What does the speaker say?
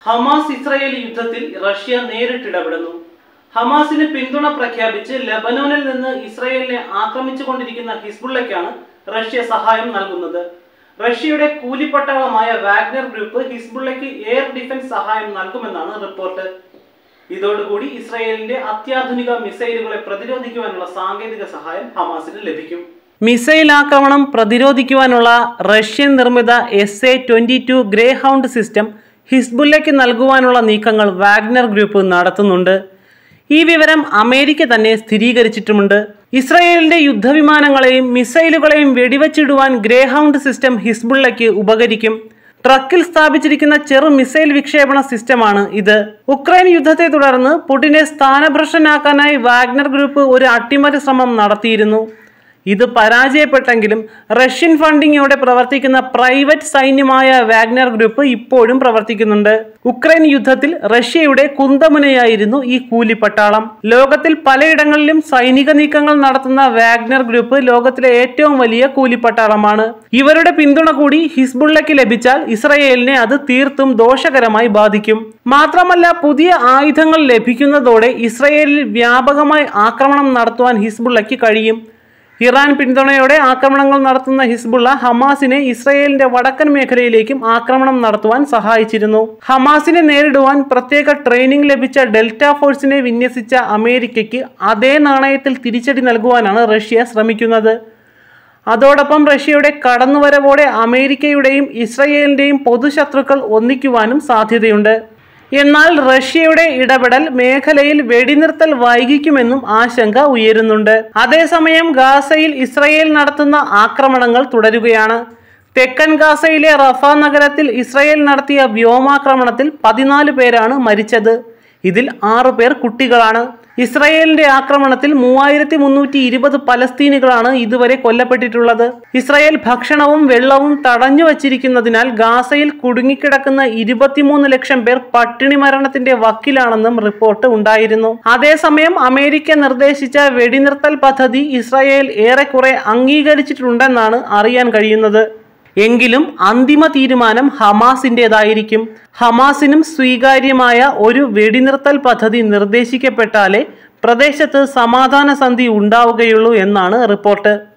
Hamas Israel യുദ്ധത്തിൽ Russia നേരിട്ടിടപെടുന്നു ഹമാസിന് പിന്തുണ പ്രഖ്യാപിച്ച് ലബനോനിൽ നിന്ന് ഇസ്രായേലിനെ ആക്രമിച്ചുകൊണ്ടിരിക്കുന്ന ഹിസ്ബുള്ളയ്ക്കാണ് റഷ്യ സഹായം നൽകുന്നത് റഷ്യയുടെ കൂലിപ്പട്ടാളമായ വാഗ്നർ ഗ്രൂപ്പ് ഹിസ്ബുള്ളയ്ക്ക് എയർ ഡിഫൻസ് സഹായം നൽകുമെന്നാണ് റിപ്പോർട്ട് ഇതോടുകൂടി ഇസ്രായേലിന്റെ അത്യാധുനിക മിസൈലുകളെ പ്രതിരോധിക്കുവാനുള്ള സാങ്കേതിക സഹായം ഹമാസിന് ലഭിക്കും മിസൈൽ ആക്രമണം പ്രതിരോധിക്കുവാനുള്ള റഷ്യൻ നിർമ്മിത S A twenty two Greyhound system ഹിസ്ബുല്ലയ്ക്ക് നൽകുവാനുള്ള നീക്കങ്ങൾ വാഗ്നർ ഗ്രൂപ്പ് നടത്തുന്നുണ്ട് ഈ വിവരം അമേരിക്ക തന്നെ സ്ഥിരീകരിച്ചിട്ടുമുണ്ട് ഇസ്രായേലിന്റെ യുദ്ധവിമാനങ്ങളെയും മിസൈലുകളെയും വെടിവച്ചിടുവാൻ ഗ്രേ ഹൗണ്ട് സിസ്റ്റം ഹിസ്ബുള്ളയ്ക്ക് ഉപകരിക്കും ട്രക്കിൽ സ്ഥാപിച്ചിരിക്കുന്ന ചെറു മിസൈൽ വിക്ഷേപണ സിസ്റ്റമാണ് ഇത് ഉക്രൈൻ യുദ്ധത്തെ തുടർന്ന് പുടിനെ സ്ഥാനഭ്രഷ്ടനാക്കാനായി വാഗ്നർ ഗ്രൂപ്പ് ഒരു അട്ടിമറി ശ്രമം നടത്തിയിരുന്നു ഇത് പരാജയപ്പെട്ടെങ്കിലും റഷ്യൻ ഫണ്ടിങ്ങോടെ പ്രവർത്തിക്കുന്ന പ്രൈവറ്റ് സൈന്യമായ വാഗ്നർ ഗ്രൂപ്പ് ഇപ്പോഴും പ്രവർത്തിക്കുന്നുണ്ട് ഉക്രൈൻ യുദ്ധത്തിൽ റഷ്യയുടെ കുന്തമുനയായിരുന്നു ഈ കൂലിപ്പട്ടാളം ലോകത്തിൽ പലയിടങ്ങളിലും സൈനിക നീക്കങ്ങൾ നടത്തുന്ന വാഗ്നർ ഗ്രൂപ്പ് ലോകത്തിലെ ഏറ്റവും വലിയ കൂലിപ്പട്ടാളമാണ് ഇവരുടെ പിന്തുണ കൂടി ഹിസ്ബുള്ളയ്ക്ക് ലഭിച്ചാൽ ഇസ്രയേലിനെ അത് തീർത്തും ദോഷകരമായി ബാധിക്കും മാത്രമല്ല പുതിയ ആയുധങ്ങൾ ലഭിക്കുന്നതോടെ ഇസ്രയേലിൽ വ്യാപകമായി ആക്രമണം നടത്തുവാൻ ഹിസ്ബുള്ളയ്ക്ക് കഴിയും ഇറാൻ പിന്തുണയോടെ ആക്രമണങ്ങൾ നടത്തുന്ന ഹിസ്ബുള്ള ഹമാസിനെ ഇസ്രയേലിന്റെ വടക്കൻ മേഖലയിലേക്കും ആക്രമണം നടത്തുവാൻ സഹായിച്ചിരുന്നു ഹമാസിനെ നേരിടുവാൻ പ്രത്യേക ട്രെയിനിങ് ലഭിച്ച ഡെൽറ്റ ഫോഴ്സിനെ വിന്യസിച്ച അമേരിക്കയ്ക്ക് അതേ നാണയത്തിൽ തിരിച്ചടി നൽകുവാനാണ് റഷ്യ ശ്രമിക്കുന്നത് അതോടൊപ്പം റഷ്യയുടെ കടന്നുവരവോടെ അമേരിക്കയുടെയും ഇസ്രയേലിന്റെയും പൊതുശത്രുക്കൾ ഒന്നിക്കുവാനും സാധ്യതയുണ്ട് എന്നാൽ റഷ്യയുടെ ഇടപെടൽ മേഖലയിൽ വെടിനിർത്തൽ വൈകിക്കുമെന്നും ആശങ്ക ഉയരുന്നുണ്ട് അതേസമയം ഗാസയിൽ ഇസ്രയേൽ നടത്തുന്ന ആക്രമണങ്ങൾ തുടരുകയാണ് തെക്കൻ ഗാസയിലെ റഫ നഗരത്തിൽ ഇസ്രയേൽ നടത്തിയ വ്യോമാക്രമണത്തിൽ പതിനാല് പേരാണ് മരിച്ചത് ഇതിൽ ആറു പേർ കുട്ടികളാണ് ഇസ്രയേലിന്റെ ആക്രമണത്തിൽ മൂവായിരത്തി മുന്നൂറ്റി ഇരുപത് പലസ്തീനികളാണ് ഇതുവരെ കൊല്ലപ്പെട്ടിട്ടുള്ളത് ഇസ്രയേൽ ഭക്ഷണവും വെള്ളവും തടഞ്ഞു വച്ചിരിക്കുന്നതിനാൽ ഗാസയിൽ കുടുങ്ങിക്കിടക്കുന്ന ഇരുപത്തിമൂന്ന് ലക്ഷം പേർ പട്ടിണി മരണത്തിന്റെ വക്കിലാണെന്നും റിപ്പോർട്ട് ഉണ്ടായിരുന്നു അതേസമയം അമേരിക്ക നിർദ്ദേശിച്ച വെടിനിർത്തൽ പദ്ധതി ഇസ്രയേൽ ഏറെക്കുറെ അംഗീകരിച്ചിട്ടുണ്ടെന്നാണ് അറിയാൻ കഴിയുന്നത് എങ്കിലും അന്തിമ തീരുമാനം ഹമാസിൻ്റെതായിരിക്കും ഹമാസിനും സ്വീകാര്യമായ ഒരു വെടിനിർത്തൽ പദ്ധതി നിർദ്ദേശിക്കപ്പെട്ടാലേ പ്രദേശത്ത് സമാധാന സന്ധി ഉണ്ടാവുകയുള്ളൂ എന്നാണ് റിപ്പോർട്ട്